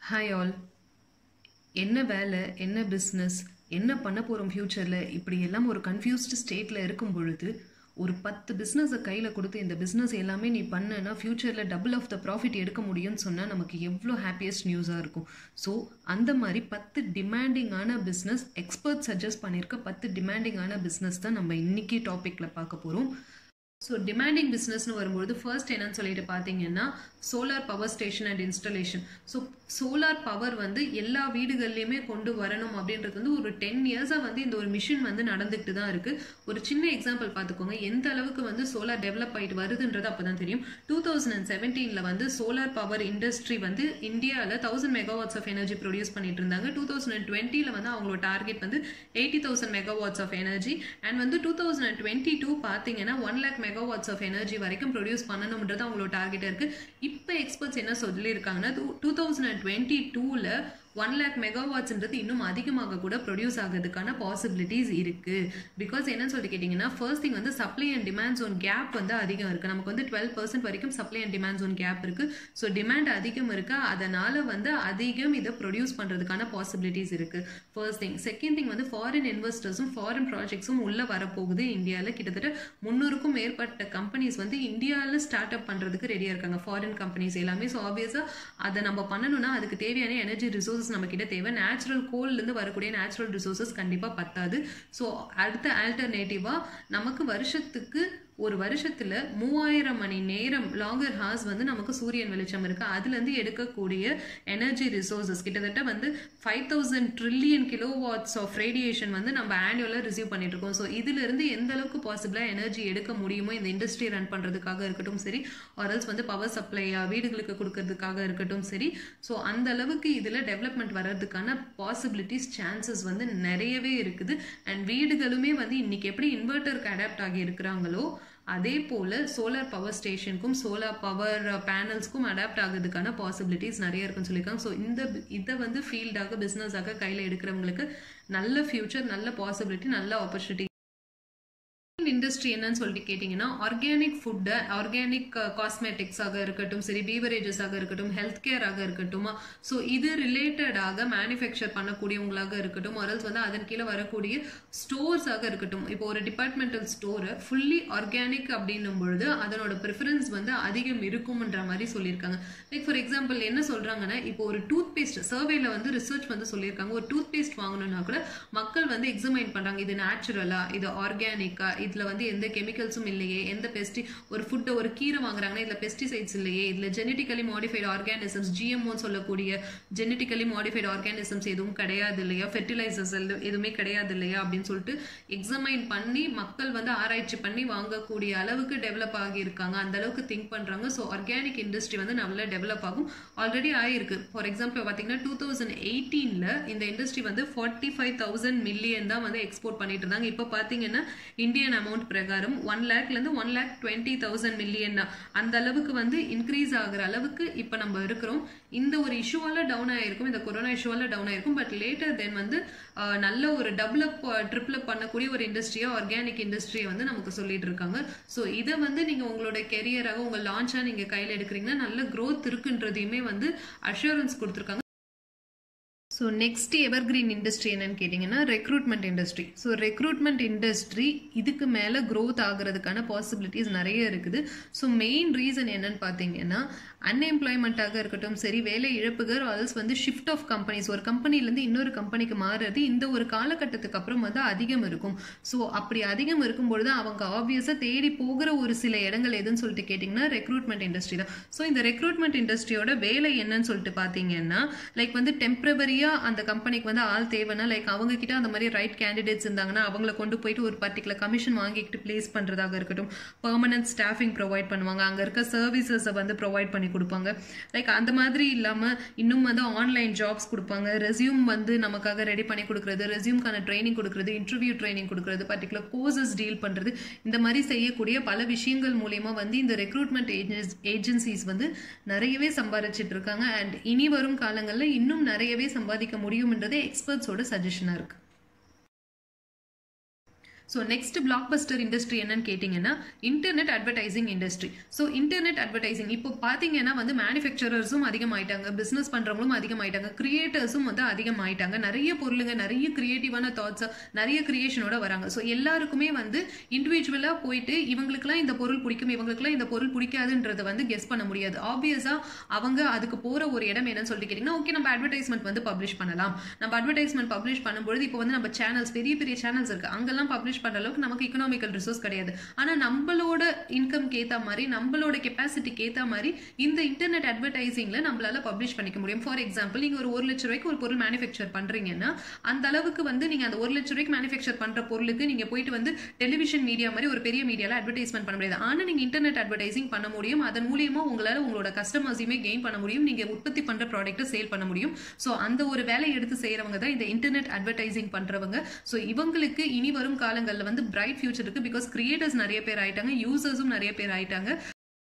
hi all என்ன வேலை என்ன பிஸ்னஸ் என்ன பண்ண போகிறோம் ஃப்யூச்சரில் இப்படி எல்லாம் ஒரு கன்ஃபியூஸ்டு ஸ்டேட்டில் இருக்கும் பொழுது ஒரு பத்து பிஸ்னஸை கையில் கொடுத்து இந்த பிஸ்னஸ் எல்லாமே நீ பண்ணனா ஃப்யூச்சரில் டபுள் ஆஃப் த ப்ராஃபிட் எடுக்க முடியும்னு சொன்னால் நமக்கு எவ்வளோ ஹாப்பியஸ்ட் நியூஸாக இருக்கும் ஸோ அந்த மாதிரி பத்து டிமாண்டிங்கான பிஸ்னஸ் எக்ஸ்பர்ட் சஜஸ்ட் பண்ணியிருக்க பத்து டிமாண்டிங்கான பிஸ்னஸ் தான் நம்ம இன்னைக்கு டாப்பிக்கில் பார்க்க போகிறோம் ஸோ டிமாண்டிங் பிஸ்னஸ்னு வரும்பொழுது ஃபர்ஸ்ட் என்னன்னு சொல்லிட்டு பார்த்தீங்கன்னா solar power station and installation so solar power வந்து எல்லா வீடுகள்லையுமே கொண்டு வரணும் அப்படின்றது வந்து ஒரு டென் இயர்ஸாக வந்து இந்த ஒரு மிஷின் வந்து நடந்துகிட்டு தான் இருக்குது ஒரு சின்ன எக்ஸாம்பிள் பார்த்துக்கோங்க எந்த அளவுக்கு வந்து சோலார் டெவலப் ஆகிட்டு வருதுன்றது அப்போ தான் தெரியும் டூ தௌசண்ட் அண்ட் செவன்டீனில் வந்து சோலார் பவர் இண்டஸ்ட்ரி வந்து இந்தியாவில் thousand megawatts of energy produce பண்ணிட்டு இருந்தாங்க டூ தௌசண்ட் அண்ட் டுவெண்ட்டியில் வந்து அவங்களோட டார்கெட் வந்து eighty thousand megawatts of energy and வந்து two thousand and twenty two பார்த்தீங்கன்னா one lakh megawatts of energy வரைக்கும் ப்ரொடியூஸ் பண்ணணுன்றது அவங்களோட டார்கெட்டாக இருக்குது இப்போ எக்ஸ்பர்ட்ஸ் என்ன சொல்லியிருக்காங்கன்னா டூ தௌசண்ட் அண்ட் டுவெண்ட்டி டூவில் ஒன் லேக் மெகாவாட்ஸ்ன்றது இன்னும் அதிகமாக கூட ப்ரொடியூஸ் ஆகிறதுக்கான பாசிபிலிட்டிஸ் இருக்கு பிகாஸ் என்னன்னு சொல்லிட்டு கேட்டிங்கன்னா ஃபர்ஸ்ட் திங் வந்து supply and demand zone gap வந்து அதிகம் இருக்கு நமக்கு வந்து டுவெல் பர்சன்ட் வரைக்கும் supply and demand zone gap இருக்கு ஸோ டிமாண்ட் அதிகம் இருக்கு அதனால வந்து அதிகம் இதை ப்ரொடியூஸ் பண்றதுக்கான பாசிபிலிட்டிஸ் இருக்கு ஃபர்ஸ்ட் திங் செகண்ட் திங் வந்து ஃபாரின் இன்வெஸ்டர்ஸும் ஃபாரின் ப்ராஜெக்ட்ஸும் உள்ள வரப்போகுது இந்தியாவில் கிட்டத்தட்ட முன்னூறுக்கும் மேற்பட்ட கம்பெனிஸ் வந்து இந்தியாவில் ஸ்டார்ட் அப் பண்றதுக்கு ரெடியா இருக்காங்க ஃபாரின் கம்பெனிஸ் எல்லாமே ஸோ ஆப்வியஸா அதை நம்ம பண்ணணும்னா அதுக்கு தேவையான எனர்ஜி ரிசோர்ஸ் ரிசோர்ஸஸ் நம்ம கிட்ட தேவை நேச்சுரல் கோல்லேருந்து வரக்கூடிய நேச்சுரல் ரிசோர்ஸஸ் கண்டிப்பாக பத்தாது ஸோ அடுத்த ஆல்டர்னேட்டிவாக நமக்கு வருஷத்துக்கு ஒரு வருஷத்துல மூவாயிரம் மணி நேரம் லாங்கர் ஹார்ஸ் வந்து நமக்கு சூரியன் வெளிச்சம் இருக்கு அதுல இருந்து எடுக்கக்கூடிய எனர்ஜி ரிசோர்சஸ் கிட்டத்தட்ட வந்து five thousand trillion kilo watts of radiation வந்து நம்ம ஆனுவலா ரிசீவ் பண்ணிட்டு இருக்கோம் ஸோ இதுல இருந்து எந்த அளவுக்கு பாசிபிளா எனர்ஜி எடுக்க முடியுமோ இந்த இண்டஸ்ட்ரி ரன் பண்றதுக்காக இருக்கட்டும் சரி ஆர்எல்ஸ் வந்து பவர் சப்ளையா வீடுகளுக்கு கொடுக்கறதுக்காக இருக்கட்டும் சரி ஸோ அந்த அளவுக்கு இதுல டெவலப்மெண்ட் வர்றதுக்கான பாசிபிலிட்டிஸ் சான்சஸ் வந்து நிறையவே இருக்குது அண்ட் வீடுகளுமே வந்து இன்னைக்கு எப்படி இன்வெர்டருக்கு அடாப்ட் ஆகி இருக்கிறாங்களோ அதே போல் சோலார் பவர் ஸ்டேஷனுக்கும் சோலார் பவர் பேனல்ஸ்க்கும் அடாப்ட் ஆகிறதுக்கான பாசிபிலிட்டிஸ் நிறைய இருக்குன்னு சொல்லியிருக்காங்க ஸோ இந்த இதை வந்து ஃபீல்டாக பிஸ்னஸாக கையில் எடுக்கிறவங்களுக்கு நல்ல ஃபியூச்சர் நல்ல பாசிபிலிட்டி நல்ல ஆப்பர்ச்சுனிட்டி இண்டஸ்ட்ரி என்னன்னு சொல்லிட்டு கேட்டிங்கன்னா ஆர்கானிக் ஃபுட்டு ஆர்கானிக் காஸ்மெட்டிக்ஸாக இருக்கட்டும் சரி பீவரேஜஸாக இருக்கட்டும் ஹெல்த் கேராக இருக்கட்டும் ஸோ இது ரிலேட்டடாக மேனுஃபேக்சர் பண்ணக்கூடியவங்களாக இருக்கட்டும் அரல்ஸ் வந்து அதன் கீழே வரக்கூடிய ஸ்டோர்ஸாக இருக்கட்டும் இப்போ ஒரு டிபார்ட்மெண்டல் ஸ்டோரை ஃபுல்லி ஆர்கானிக் அப்படின்னும் பொழுது அதனோட ப்ரிஃபரன்ஸ் வந்து அதிகம் இருக்கும்ன்ற மாதிரி சொல்லியிருக்காங்க லைக் ஃபார் எக்ஸாம்பிள் என்ன சொல்றாங்கன்னா இப்போ ஒரு டூத் பேஸ்ட் சர்வேல வந்து ரிசர்ச் வந்து சொல்லியிருக்காங்க ஒரு டூத் பேஸ்ட் வாங்கணும்னா கூட மக்கள் வந்து எக்ஸாமைன் பண்றாங்க இது நேச்சுரலா இது ஆர்கானிக்கா இதுல வந்து எந்த கெமிக்கல்ஸும் இல்லையே எந்த பெஸ்டி ஒரு ஃபுட்டை ஒரு கீரை வாங்குறாங்கன்னா இதுல பெஸ்டிசைட்ஸ் இல்லையே இதுல ஜெனட்டிக்கலி மாடிஃபைடு ஆர்கானிசம்ஸ் ஜிஎம்ஓன்னு சொல்லக்கூடிய ஜெனட்டிக்கலி மாடிஃபைடு ஆர்கானிசம்ஸ் எதுவும் கிடையாது இல்லையா ஃபெர்டிலைசர்ஸ் எதுவுமே கிடையாது இல்லையா அப்படின்னு சொல்லிட்டு எக்ஸாமைன் பண்ணி மக்கள் வந்து ஆராய்ச்சி பண்ணி வாங்கக்கூடிய அளவுக்கு டெவலப் ஆகியிருக்காங்க அந்த அளவுக்கு திங்க் பண்றாங்க ஸோ ஆர்கானிக் இண்டஸ்ட்ரி வந்து நல்லா டெவலப் ஆகும் ஆல்ரெடி ஆயிருக்கு ஃபார் எக்ஸாம்பிள் பார்த்தீங்கன்னா டூ தௌசண்ட் எயிட்டீன்ல இந்த இண்டஸ்ட்ரி வந்து ஃபார்ட்டி ஃபைவ் தௌசண்ட் மில்லியன் தான் வந்து எக்ஸ்போர்ட் பண்ணிட்டு இருந்தாங்க இப்போ பார்த்தீங்கன்னா இந்தியன் அமௌண்ட் பிரகாரம் ஒன் லேக்லேருந்து one lakh twenty thousand million அந்த அளவுக்கு வந்து இன்க்ரீஸ் ஆகிற அளவுக்கு இப்போ நம்ம இருக்கிறோம் இந்த ஒரு இஷ்யூவால டவுன் ஆயிருக்கும் இந்த கொரோனா இஷ்யூவால டவுன் ஆயிருக்கும் பட் லேட்டர் தென் வந்து நல்ல ஒரு டபுள் அப் ட்ரிபிள் அப் பண்ணக்கூடிய ஒரு இண்டஸ்ட்ரியா ஆர்கானிக் இண்டஸ்ட்ரியை வந்து நமக்கு சொல்லிட்டு இருக்காங்க ஸோ இதை வந்து நீங்க உங்களோட கெரியராக உங்க லான்ச்சா நீங்க கையில் எடுக்கிறீங்கன்னா நல்ல க்ரோத் இருக்குன்றதையுமே வந்து அஷூரன்ஸ் கொடுத்துருக்காங்க so next evergreen industry என்னன்னு கேட்டிங்கன்னா recruitment industry so recruitment industry இதுக்கு மேலே க்ரோத் ஆகிறதுக்கான பாசிபிலிட்டிஸ் நிறைய இருக்குது ஸோ மெயின் ரீசன் என்னன்னு பார்த்தீங்கன்னா அன்எம்ப்ளாய்மெண்ட்டாக இருக்கட்டும் சரி வேலை இழப்புகள் ஆல்ஸ் வந்து ஷிஃப்ட் ஆஃப் கம்பெனிஸ் ஒரு கம்பெனிலேருந்து இன்னொரு கம்பெனிக்கு மாறுறது இந்த ஒரு காலகட்டத்துக்கு அப்புறம் வந்து அதிகம் இருக்கும் ஸோ அப்படி அதிகம் இருக்கும்பொழுது அவங்க ஆப்வியஸாக தேடி போகிற ஒரு சில இடங்கள் எதுன்னு சொல்லிட்டு கேட்டிங்கன்னா ரெக்ரூட்மெண்ட் இண்டஸ்ட்ரி தான் ஸோ இந்த ரெக்ரூட்மெண்ட் இண்டஸ்ட்ரியோட வேலை என்னன்னு சொல்லிட்டு பார்த்தீங்கன்னா லைக் வந்து டெம்பரவரியாக அந்த கம்பெனிக்கு வந்து ஆள் தேவைன்னா லைக் அவங்க கிட்ட அந்த மாதிரி ரைட் கேண்டிடேட்ஸ் இருந்தாங்கன்னா அவங்கள கொண்டு போயிட்டு ஒரு பர்டிகுலர் கமிஷன் வாங்கிக்கிட்டு பிளேஸ் பண்ணுறதாக இருக்கட்டும் பர்மனன்ட் ஸ்டாஃபிங் ப்ரொவைட் பண்ணுவாங்க அங்கே இருக்க சர்வீசஸை வந்து ப்ரொவைட் பண்ணி கொடுப்பாங்க லைக் அந்த மாதிரி இல்லாமல் இன்னும் வந்து ஆன்லைன் ஜாப்ஸ் கொடுப்பாங்க ரெசியூம் வந்து நமக்காக ரெடி பண்ணி கொடுக்குறது ரெசியூம்க்கான ட்ரைனிங் கொடுக்குறது இன்டர்வியூ ட்ரைனிங் கொடுக்குறது பர்டிகுலர் கோர்சஸ் டீல் பண்ணுறது இந்த மாதிரி செய்யக்கூடிய பல விஷயங்கள் மூலயமா வந்து இந்த ரெக்ரூட்மெண்ட் ஏஜென்சிஸ் வந்து நிறையவே சம்பாதிச்சிட்டு இருக்காங்க அண்ட் இனி வரும் காலங்களில் இன்னும் நிறையவே சம்பாதிக்க முடியும்ன்றதே எக்ஸ்பர்ட்ஸோட சஜஷனாக இருக்கு so next blockbuster industry என்னன்னு கேட்டிங்கன்னா internet advertising industry so internet advertising இப்போ பார்த்தீங்கன்னா வந்து மேனுஃபேக்சரர்ஸும் அதிகமாயிட்டாங்க பிஸ்னஸ் பண்ணுறவங்களும் அதிகமாயிட்டாங்க கிரியேட்டர்ஸும் வந்து அதிகமாயிட்டாங்க நிறைய பொருளுங்க நிறைய கிரியேட்டிவான தாட்ஸ் நிறைய கிரியேஷனோட வராங்க ஸோ எல்லாருக்குமே வந்து இண்டிவிஜுவலாக போயிட்டு இவங்களுக்குலாம் இந்த பொருள் பிடிக்கும் இவங்களுக்குலாம் இந்த பொருள் பிடிக்காதுன்றதை வந்து கெஸ் பண்ண முடியாது ஆப்வியஸாக அவங்க அதுக்கு போகிற ஒரு இடம் என்னன்னு சொல்லிட்டு கேட்டிங்கன்னா ஓகே நம்ம அட்வர்டைஸ்மெண்ட் வந்து பப்ளிஷ் பண்ணலாம் நம்ம அட்வர்டைஸ்மெண்ட் பப்ளிஷ் பண்ணும்பொழுது இப்போ வந்து நம்ம சேனல்ஸ் பெரிய பெரிய சேனல்ஸ் இருக்கு அங்கெல்லாம் பப்ளிஷ் பண்ற அளவுக்கு நமக்கு இக்கனாமிக்கல் ரிசோர்ஸ் கிடையாது ஆனா நம்மளோட இன்கம் ஏத்த மாதிரி நம்மளோட கெப்பாசிட்டிக்கு ஏத்த மாதிரி இந்த இன்டர்நெட் அட்வர்டைசிங்ல நம்மளால பப்ளிஷ் பண்ணிக்க முடியும் ஃபார் எக்ஸாம்பிள் நீங்க ஒரு ஒரு லட்ச ரூபாய்க்கு ஒரு பொருள் மேனுஃபேக்சர் பண்றீங்கன்னா அந்த அளவுக்கு வந்து நீங்க அந்த ஒரு லட்ச ரூபாய்க்கு மேனுஃபேக்சர் பண்ற பொருளுக்கு நீங்க போயிட்டு வந்து டெலிவிஷன் மீடியா மாதிரி ஒரு பெரிய மீடியால அட்வர்டைஸ்மெண்ட் பண்ண முடியாது ஆனா நீங்க இன்டர்நெட் அட்வர்டைசிங் பண்ண முடியும் அதன் மூலியமா உங்களால உங்களோட கஸ்டமர்ஸையுமே கெயின் பண்ண முடியும் நீங்க உற்பத்தி பண்ற ப்ராடக்ட்டை சேல் பண்ண முடியும் ஸோ அந்த ஒரு வேலையை எடுத்து செய்யறவங்க தான் இந்த இன்டர்நெட் அட்வர்டைசிங் பண்றவங்க ஸோ இவங்களுக்கு இனி வரும் காலங்களில் வந்து பிரைட் ஃபியூச்சர் இருக்கு பிகாஸ் கிரியேட்டர்ஸ் நிறைய பேர் ஆயிட்டாங்க யூசர்ஸும் நிறைய பேர் ஆயிட்டாங்க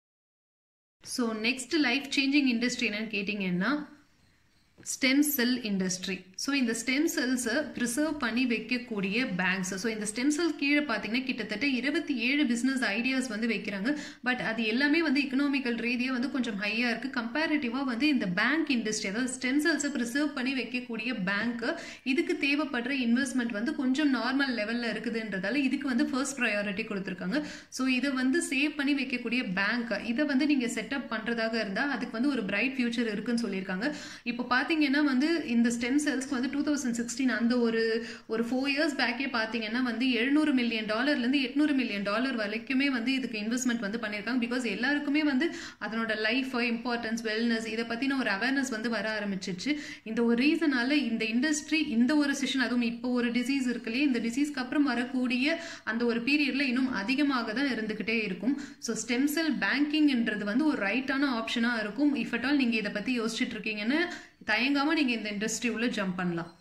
so next life changing industry என்னன்னு கேட்டிங்கன்னா ஸ்டெம் செல் இண்டஸ்ட்ரி ஸோ இந்த ஸ்டெம் செல்ஸை ப்ரிசர்வ் பண்ணி வைக்கக்கூடிய பேங்க்ஸ் ஸோ இந்த ஸ்டெம் செல் கீழே பார்த்தீங்கன்னா கிட்டத்தட்ட இருபத்தி ஏழு பிஸ்னஸ் ஐடியாஸ் வந்து வைக்கிறாங்க பட் அது எல்லாமே வந்து எக்கனாமிக்கல் ரீதியாக வந்து கொஞ்சம் ஹையாக இருக்குது கம்பேரிட்டிவாக வந்து இந்த பேங்க் இண்டஸ்ட்ரி அதாவது ஸ்டெம் செல்ஸை ப்ரிசர்வ் பண்ணி வைக்கக்கூடிய பேங்க்கு இதுக்கு தேவைப்படுற இன்வெஸ்ட்மெண்ட் வந்து கொஞ்சம் நார்மல் லெவலில் இருக்குதுன்றதால இதுக்கு வந்து ஃபர்ஸ்ட் ப்ரையாரிட்டி கொடுத்துருக்காங்க ஸோ இதை வந்து சேவ் பண்ணி வைக்கக்கூடிய பேங்க் இதை வந்து நீங்கள் செட்டப் பண்ணுறதாக இருந்தால் அதுக்கு வந்து ஒரு பிரைட் ஃபியூச்சர் இருக்குன்னு சொல்லியிருக்காங்க இப்போ பார்த்தீங்கன்னா வந்து இந்த ஸ்டெம் செல்ஸ்க்கு வந்து டூ தௌசண்ட் சிக்ஸ்டீன் அந்த ஒரு ஒரு ஃபோர் இயர்ஸ் பேக்கே பார்த்தீங்கன்னா வந்து எழுநூறு மில்லியன் டாலர்லேருந்து எட்நூறு மில்லியன் டாலர் வரைக்குமே வந்து இதுக்கு இன்வெஸ்ட்மெண்ட் வந்து பண்ணியிருக்காங்க பிகாஸ் எல்லாருக்குமே வந்து அதனோட லைஃப் இம்பார்ட்டன்ஸ் வெல்னஸ் இதை பற்றின ஒரு அவேர்னஸ் வந்து வர ஆரம்பிச்சிச்சு இந்த ஒரு ரீசனால இந்த இண்டஸ்ட்ரி இந்த ஒரு செஷன் அதுவும் இப்போ ஒரு டிசீஸ் இருக்கு இல்லையா இந்த டிசீஸ்க்கு அப்புறம் வரக்கூடிய அந்த ஒரு பீரியட்ல இன்னும் அதிகமாக தான் இருந்துகிட்டே இருக்கும் ஸோ ஸ்டெம் செல் பேங்கிங்ன்றது வந்து ஒரு ரைட்டான ஆப்ஷனாக இருக்கும் இஃப் அட் ஆல் நீங்கள் இதை பற்றி யோசிச்சுட்டு இருக்கீங்கன்னு தயங்காம நீங்க இந்த இண்டஸ்ட்ரி உள்ள ஜம்ப் பண்ணலாம்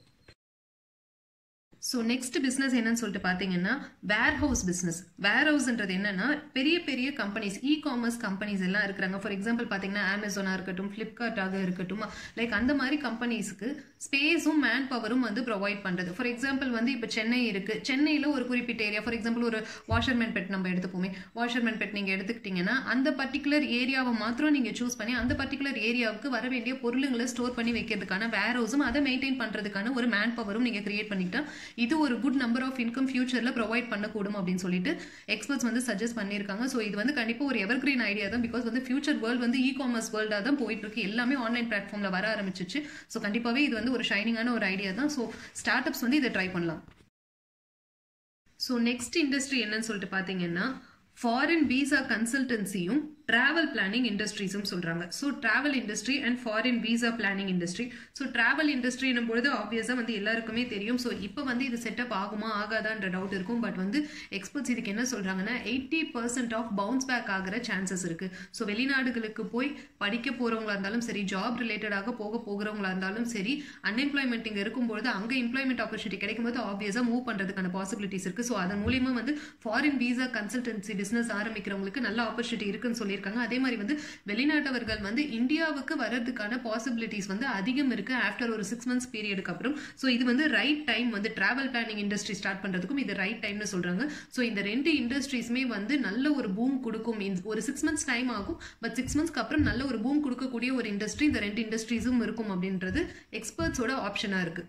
ஸோ நெக்ஸ்ட் பிஸ்னஸ் என்னன்னு சொல்லிட்டு பார்த்தீங்கன்னா வேர் ஹவுஸ் பிஸ்னஸ் வேர் ஹவுஸ்ன்றது என்னன்னா பெரிய பெரிய கம்பெனிஸ் இ காமர்ஸ் கம்பெனிஸ் எல்லாம் இருக்கிறாங்க ஃபார் எக்ஸாம்பிள் பார்த்தீங்கன்னா அமேசானாக இருக்கட்டும் ஃப்ளிப்கார்ட்டாக இருக்கட்டும் லைக் அந்த மாதிரி கம்பெனிஸ்க்கு ஸ்பேஸும் மேன் பவரும் வந்து ப்ரொவைட் பண்ணுறது ஃபார் எக்ஸாம்பிள் வந்து இப்போ சென்னை இருக்கு சென்னையில் ஒரு குறிப்பிட்ட ஏரியா ஃபார் எக்ஸாம்பிள் ஒரு வாஷர்மேன் பெட் நம்ம எடுத்துப்போமே வாஷர்மேன் பெட் நீங்கள் எடுத்துக்கிட்டீங்கன்னா அந்த பர்டிகுலர் ஏரியாவை மாத்திரம் நீங்கள் சூஸ் பண்ணி அந்த பர்டிகுலர் ஏரியாவுக்கு வர வேண்டிய பொருளுங்களை ஸ்டோர் பண்ணி வைக்கிறதுக்கான வேர் ஹவுஸும் அதை மெயின்டைன் பண்ணுறதுக்கான ஒரு மேன் பவரும் நீங்கள் கிரியேட் பண்ணிக்கிட்டா இது ஒரு குட் நம்பர் ஆஃப் இன்கம் ஃபியூச்சரில் ப்ரொவைட் பண்ணக்கூடும் அப்படின்னு சொல்லிட்டு எக்ஸ்பர்ட்ஸ் வந்து சஜஸ்ட் பண்ணியிருக்காங்க ஸோ இது வந்து கண்டிப்பாக ஒரு எவர் கிரீன் ஐடியா தான் பிகாஸ் வந்து ஃபியூச்சர் வேர்ல்டு வந்து இ காமர்ஸ் வேர்ல்டாக தான் போயிட்டு இருக்கு எல்லாமே ஆன்லைன் பிளாட்ஃபார்மில் வர ஆரம்பிச்சிச்சு ஸோ கண்டிப்பாகவே இது வந்து ஒரு ஷைனிங்கான ஒரு ஐடியா தான் ஸோ ஸ்டார்ட் அப்ஸ் வந்து இதை ட்ரை பண்ணலாம் ஸோ நெக்ஸ்ட் இண்டஸ்ட்ரி என்னன்னு சொல்லிட்டு பார்த்தீங்கன்னா ஃபாரின் விசா கன்சல்டன்சியும் டிராவல் பிளானிங் இண்டஸ்ட்ரீஸும் சொல்றாங்க so travel industry and foreign visa planning industry so travel இண்டஸ்ட்ரினும் பொழுது ஆப்வியஸாக வந்து எல்லாருக்குமே தெரியும் ஸோ இப்போ வந்து இது செட்டப் ஆகுமா ஆகாதான்ற டவுட் இருக்கும் பட் வந்து எக்ஸ்பர்ட்ஸ் இதுக்கு என்ன சொல்றாங்கன்னா eighty percent of bounce back ஆகிற சான்சஸ் இருக்கு ஸோ வெளிநாடுகளுக்கு போய் படிக்க போறவங்களா இருந்தாலும் சரி ஜாப் ரிலேட்டடாக போக போகிறவங்களா இருந்தாலும் சரி அன்எம்ப்ளாய்மெண்ட் இங்கே இருக்கும்பொழுது அங்கே எம்ப்ளாய்மெண்ட் ஆப்பர்ச்சுனிட்டி கிடைக்கும்போது ஆப்வியஸாக மூவ் பண்ணுறதுக்கான பாசிபிலிட்டிஸ் இருக்கு ஸோ அதன் மூலியமா வந்து ஃபாரின் விசா கன்சல்டன்சி பிஸ்னஸ் ஆரம்பிக்கிறவங்களுக்கு நல்ல ஆப்பர்ச்சுனிட்டி இருக்குன்னு சொல்லியிருக்காங்க அதே மாதிரி வந்து வெளிநாட்டவர்கள் வந்து இந்தியாவுக்கு வர்றதுக்கான பாசிபிலிட்டிஸ் வந்து அதிகம் இருக்கு ஆஃப்டர் ஒரு சிக்ஸ் மந்த்ஸ் பீரியடுக்கு அப்புறம் ஸோ இது வந்து ரைட் டைம் வந்து டிராவல் பிளானிங் இண்டஸ்ட்ரி ஸ்டார்ட் பண்றதுக்கும் இது ரைட் டைம்னு சொல்றாங்க ஸோ இந்த ரெண்டு இண்டஸ்ட்ரீஸுமே வந்து நல்ல ஒரு பூம் கொடுக்கும் ஒரு சிக்ஸ் மந்த்ஸ் டைம் ஆகும் பட் சிக்ஸ் மந்த்ஸ்க்கு அப்புறம் நல்ல ஒரு பூம் கொடுக்கக்கூடிய ஒரு இண்டஸ்ட்ரி இந்த ரெண்டு இண்டஸ்ட்ரீஸும் இருக்கும் அப்படின்றது எக்ஸ்பர்ட்ஸோட ஆப்ஷனா இருக்கு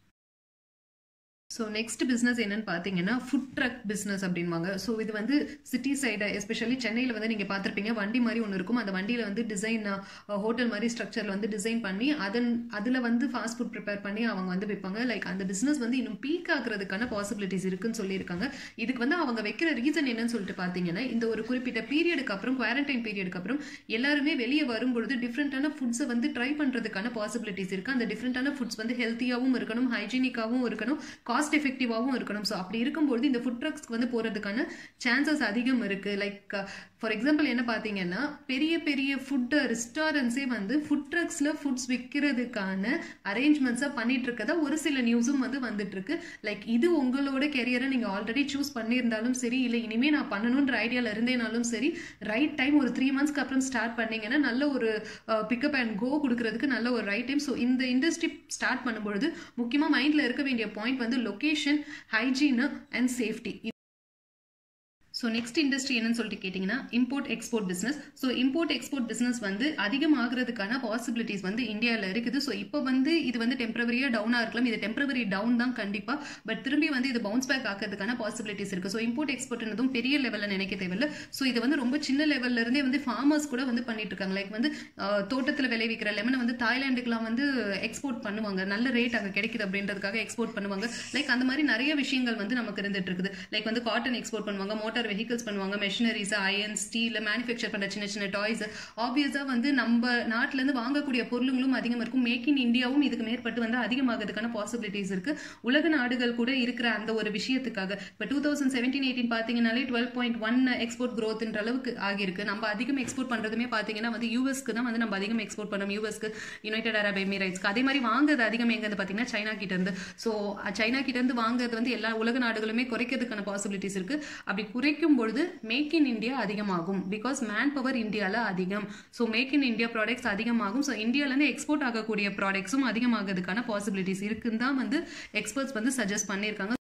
ஸோ நெக்ஸ்ட் பிஸ்னஸ் என்னன்னு பார்த்தீங்கன்னா ஃபுட் ட்ரக் பிஸ்னஸ் அப்படின்வாங்க ஸோ இது வந்து சிட்டி சைடு எஸ்பெஷலி சென்னையில் வந்து நீங்கள் பார்த்துருப்பீங்க வண்டி மாதிரி ஒன்று இருக்கும் அந்த வண்டியில் வந்து டிசைன் ஹோட்டல் மாதிரி ஸ்ட்ரக்சரில் வந்து டிசைன் பண்ணி அதன் அதில் வந்து ஃபாஸ்ட் ஃபுட் ப்ரிப்பேர் பண்ணி அவங்க வந்து வைப்பாங்க லைக் அந்த பிஸ்னஸ் வந்து இன்னும் பீக் ஆகுறதுக்கான பாசிபிலிட்டிஸ் இருக்குன்னு சொல்லியிருக்காங்க இதுக்கு வந்து அவங்க வைக்கிற ரீசன் என்னன்னு சொல்லிட்டு பார்த்தீங்கன்னா இந்த ஒரு குறிப்பிட்ட பீரியடுக்கு அப்புறம் குவாரண்டைன் பீரியடுக்கு அப்புறம் எல்லாருமே வெளியே வரும்பொழுது டிஃப்ரெண்ட்டான ஃபுட்ஸை வந்து ட்ரை பண்ணுறதுக்கான பாசிபிலிட்டிஸ் இருக்குது அந்த டிஃப்ரெண்ட்டான ஃபுட்ஸ் வந்து ஹெல்த்தியாகவும் இருக்கணும் ஹைஜீனிக்காகவும் இருக்கணும் காஸ்ட் எஃபெக்டிவாகவும் இருக்கணும் ஸோ அப்படி இருக்கும்போது இந்த ஃபுட் ட்ரக்ஸ்க்கு வந்து போகிறதுக்கான சான்சஸ் அதிகம் இருக்குது லைக் ஃபார் எக்ஸாம்பிள் என்ன பார்த்தீங்கன்னா பெரிய பெரிய ஃபுட் ரெஸ்டாரண்ட்ஸே வந்து ஃபுட் ட்ரக்ஸில் ஃபுட்ஸ் விற்கிறதுக்கான அரேஞ்ச்மெண்ட்ஸாக பண்ணிட்டு இருக்கதா ஒரு சில நியூஸும் வந்து வந்துட்டு இருக்கு லைக் இது உங்களோட கெரியரை நீங்கள் ஆல்ரெடி சூஸ் பண்ணியிருந்தாலும் சரி இல்லை இனிமேல் நான் பண்ணணுன்ற ஐடியாவில் இருந்தேனாலும் சரி ரைட் டைம் ஒரு த்ரீ மந்த்ஸ்க்கு அப்புறம் ஸ்டார்ட் பண்ணீங்கன்னா நல்ல ஒரு பிக்கப் அண்ட் கோ கொடுக்கறதுக்கு நல்ல ஒரு ரைட் டைம் ஸோ இந்த இண்டஸ்ட்ரி ஸ்டார்ட் பண்ணும்பொழுது முக்கியமாக மைண்டில் இருக்க வேண்டிய பாயிண்ட் வந்து location hygiene and safety so next industry என்னன்னு சொல்லிட்டு கேட்டிங்கன்னா import export business so import export business வந்து அதிகமாகிறதுக்கான பாசிபிலிட்டிஸ் வந்து இந்தியாவில் இருக்குது ஸோ இப்போ வந்து இது வந்து டெம்பரவரியாக டவுனாக இருக்கலாம் இது டெம்பரவரி டவுன் தான் கண்டிப்பாக பட் திரும்பி வந்து இது பவுன்ஸ் பேக் ஆகிறதுக்கான பாசிபிலிட்டிஸ் இருக்குது ஸோ இம்போர்ட் எக்ஸ்போர்ட்னதும் பெரிய லெவலில் நினைக்க தேவையில்ல ஸோ இது வந்து ரொம்ப சின்ன லெவல்ல இருந்தே வந்து ஃபார்மர்ஸ் கூட வந்து பண்ணிட்டு இருக்காங்க லைக் வந்து தோட்டத்தில் விளைவிக்கிற லெமனை வந்து தாய்லாண்டுக்குலாம் வந்து எக்ஸ்போர்ட் பண்ணுவாங்க நல்ல ரேட் அங்கே கிடைக்குது அப்படின்றதுக்காக எக்ஸ்போர்ட் பண்ணுவாங்க லைக் அந்த மாதிரி நிறைய விஷயங்கள் வந்து நமக்கு இருந்துட்டு இருக்குது லைக் வந்து காட்டன் எக்ஸ்போர்ட் பண்ணுவாங்க மோட்டார் வெஹிக்கிள்ஸ் பண்ணுவாங்க மெஷினரிஸ் அயன் ஸ்டீல் மேனுஃபேக்சர் பண்ணுற சின்ன சின்ன டாய்ஸ் ஆப்வியஸாக வந்து நம்ம நாட்டிலேருந்து வாங்கக்கூடிய பொருளுங்களும் அதிகமாக இருக்கும் மேக் இன் இந்தியாவும் இதுக்கு மேற்பட்டு வந்து அதிகமாகிறதுக்கான பாசிபிலிட்டிஸ் இருக்கு உலக நாடுகள் கூட இருக்கிற அந்த ஒரு விஷயத்துக்காக இப்போ டூ தௌசண்ட் செவன்டீன் எயிட்டீன் பார்த்தீங்கன்னாலே டுவெல் பாயிண்ட் ஒன் எக்ஸ்போர்ட் க்ரோத்ன்ற அளவுக்கு ஆகியிருக்கு நம்ம அதிகம் எக்ஸ்போர்ட் பண்ணுறதுமே பார்த்தீங்கன்னா வந்து யூஎஸ்க்கு தான் வந்து நம்ம அதிகம் எக்ஸ்போர்ட் பண்ணோம் யூஎஸ்க்கு யுனைடெட் அரப் எமிரேட்ஸ்க்கு அதே மாதிரி வாங்குறது அதிகம் எங்கேருந்து பார்த்தீங்கன்னா சைனா கிட்ட இருந்து ஸோ சைனா கிட்ட இருந்து வாங்குறது வந்து எல்லா உலக நாடுகளுமே குறைக்கிறதுக்கான பாசிபிலிட்டிஸ் இருக்கு அப்படி குறைக்கும் பொழுது மேக் இன் இந்தியா அதிகமாகும் பிகாஸ் மேன் பவர் இந்தியாவில் அதிகம் so make in India products அதிகமாகும் ஸோ இந்தியாவிலேருந்து எக்ஸ்போர்ட் ஆகக்கூடிய ப்ராடக்ட்ஸும் அதிகமாகிறதுக்கான பாசிபிலிட்டிஸ் இருக்குன்னு தான் வந்து எக்ஸ்பர்ட்ஸ் வந்து சஜஸ்ட் பண்ணியிருக்காங்க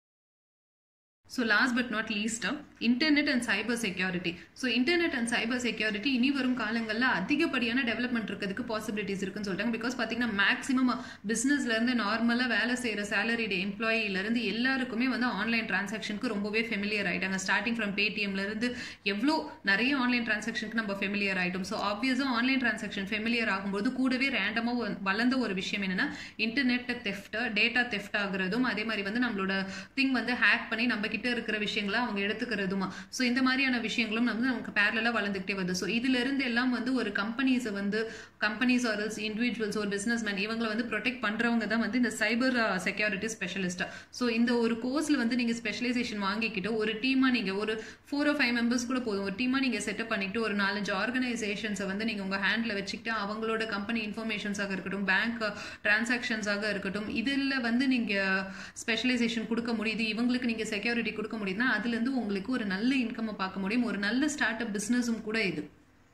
ஸோ லாஸ்ட் பட் நாட் லீஸ்டாக internet and cyber security so internet and cyber security இனி வரும் காலங்களில் அதிகப்படியான டெவலப்மெண்ட் இருக்கிறதுக்கு பாசிபிலிட்டிஸ் இருக்குன்னு சொல்லிட்டாங்க பிகாஸ் பார்த்தீங்கன்னா மேக்ஸிமம் பிஸ்னஸ்லேருந்து நார்மலாக வேலை செய்கிற சேலரிடு எம்ப்ளாயிலேருந்து எல்லாருக்குமே வந்து ஆன்லைன் டிரான்சாக்ஷனுக்கு ரொம்பவே ஃபெமிலியர் ஆகிட்டாங்க ஸ்டார்டிங் ஃப்ரம் பேடிஎம்லேருந்து எவ்வளோ நிறைய ஆன்லைன் டிரான்சாக்ஷனுக்கு நம்ம ஃபெமிலியர் ஆகிட்டோம் ஸோ ஆப்வியஸாக ஆன்லைன் டிரான்சாக்ஷன் ஃபெமிலியர் ஆகும்போது கூடவே ரேண்டமாக வளர்ந்த ஒரு விஷயம் என்னென்னா இன்டர்நெட் தெஃப்ட் டேட்டா தெஃப்ட் ஆகுறதும் அதே மாதிரி வந்து நம்மளோட திங் வந்து ஹேக் பண்ணி நம்ம கிட்ட இருக்கிற விஷயங்களை அவங்க எடுத்துக்கிறதுமா ஸோ இந்த மாதிரியான விஷயங்களும் வந்து நமக்கு பேரலாக வளர்ந்துக்கிட்டே வருது ஸோ இதுல இருந்து எல்லாம் வந்து ஒரு கம்பெனிஸை வந்து கம்பெனிஸ் ஆர் இண்டிவிஜுவல்ஸ் ஒரு பிசினஸ் மேன் இவங்களை வந்து ப்ரொடெக்ட் பண்றவங்க தான் வந்து இந்த சைபர் செக்யூரிட்டி ஸ்பெஷலிஸ்டா ஸோ இந்த ஒரு கோர்ஸ்ல வந்து நீங்க ஸ்பெஷலைசேஷன் வாங்கிக்கிட்டு ஒரு டீமா நீங்க ஒரு ஃபோர் ஓ ஃபைவ் மெம்பர்ஸ் கூட போதும் ஒரு டீமா நீங்க செட்டப் பண்ணிட்டு ஒரு நாலஞ்சு ஆர்கனைசேஷன்ஸை வந்து நீங்க உங்க ஹேண்ட்ல வச்சுக்கிட்டு அவங்களோட கம்பெனி இன்ஃபர்மேஷன்ஸாக இருக்கட்டும் பேங்க் டிரான்சாக்ஷன்ஸாக இருக்கட்டும் இதில் வந்து நீங்க ஸ்பெஷலைசேஷன் கொடுக்க முடியுது இவங்களுக்கு நீங்க செக்யூரிட்டி கொடுக்க முடியுதுன்னா அதுலேருந்து உங்களுக்கு ஒரு நல்ல இன்கம்மை பார்க்க முடியும் ஒரு நல்ல ஸ்டார்ட் அப் பிஸ்னஸும் கூட இது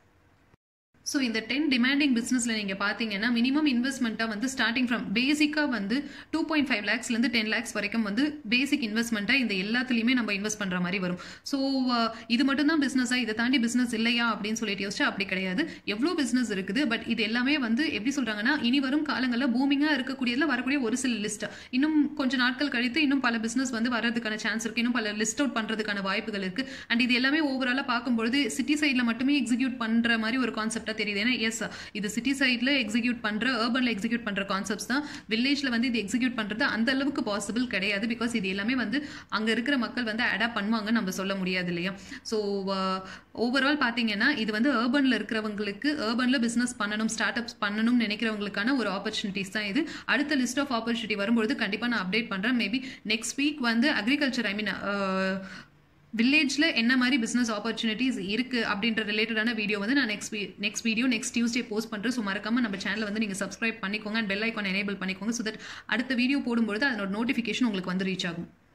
ஸோ இந்த டென் டிமாண்டிங் பிஸ்னஸில் நீங்கள் பார்த்தீங்கன்னா மினிமம் இன்வெஸ்ட்மெண்ட்டாக வந்து ஸ்டார்டிங் ஃப்ரம் பேசிக்காக வந்து டூ பாயிண்ட் ஃபைவ் லேக்ஸ்லேருந்து டென் லேக்ஸ் வரைக்கும் வந்து பேசிக் இன்வெஸ்ட்மெண்ட்டாக இந்த எல்லாத்துலேயுமே நம்ம இன்வெஸ்ட் பண்ணுற மாதிரி வரும் ஸோ இது மட்டும் தான் பிஸ்னஸாக இதை தாண்டி பிஸ்னஸ் இல்லையா அப்படின்னு சொல்லிட்டு யோசிச்சா அப்படி கிடையாது எவ்வளோ பிஸ்னஸ் இருக்குது பட் இது எல்லாமே வந்து எப்படி சொல்கிறாங்கன்னா இனி வரும் காலங்களில் பூமிங்காக இருக்கக்கூடியதில் வரக்கூடிய ஒரு சில லிஸ்ட் இன்னும் கொஞ்ச நாட்கள் கழித்து இன்னும் பல பிஸ்னஸ் வந்து வரதுக்கான சான்ஸ் இருக்குது இன்னும் பல லிஸ்ட் அவுட் பண்ணுறதுக்கான வாய்ப்புகள் இருக்குது அண்ட் இது எல்லாமே ஓவராலாக பார்க்கும்பொழுது சிட்டி சைடில் மட்டுமே எக்ஸிக்யூட் பண்ணுற மாதிரி ஒரு கான்செப்டாக தெரியுது ஏன்னா எஸ் இது சிட்டி சைடில் எக்ஸிக்யூட் பண்ணுற ஏர்பனில் எக்ஸிக்யூட் பண்ணுற கான்செப்ட்ஸ் தான் வில்லேஜில் வந்து இது எக்ஸிக்யூட் பண்ணுறது அந்த அளவுக்கு பாசிபிள் கிடையாது பிகாஸ் இது எல்லாமே வந்து அங்கே இருக்கிற மக்கள் வந்து அடாப்ட் பண்ணுவாங்கன்னு நம்ம சொல்ல முடியாது இல்லையா ஸோ ஓவரால் பார்த்தீங்கன்னா இது வந்து ஏர்பனில் இருக்கிறவங்களுக்கு ஏர்பனில் பிஸ்னஸ் பண்ணணும் ஸ்டார்ட் அப்ஸ் பண்ணணும்னு நினைக்கிறவங்களுக்கான ஒரு ஆப்பர்ச்சுனிட்டிஸ் தான் இது அடுத்த லிஸ்ட் ஆஃப் ஆப்பர்ச்சுனிட்டி வரும்பொழுது கண்டிப்பாக நான் அப்டேட் பண்ணுறேன் மேபி நெக்ஸ்ட் வீக் வந்து அக்ரிகல்ச்சர் ஐ மீன் வில்லேஜில் என்ன மாதிரி பிஸ்னஸ் ஆப்பர்ச்சுனிட்டிஸ் இருக்குது அப்படின்ற ரிலேட்டடான வீடியோ வந்து நான் next next video next Tuesday post பண்ணுறேன் ஸோ மறக்காம நம்ம சேனலை வந்து நீங்கள் சப்ஸ்கிரைப் பண்ணிக்கோங்க அண்ட் பெல் ஐக்கான் எனேபிள் பண்ணிக்கோங்க ஸோ தட் அடுத்த வீடியோ போடும்போது அதனோட நோட்டிஃபிகேஷன் உங்களுக்கு வந்து ரீச் ஆகும்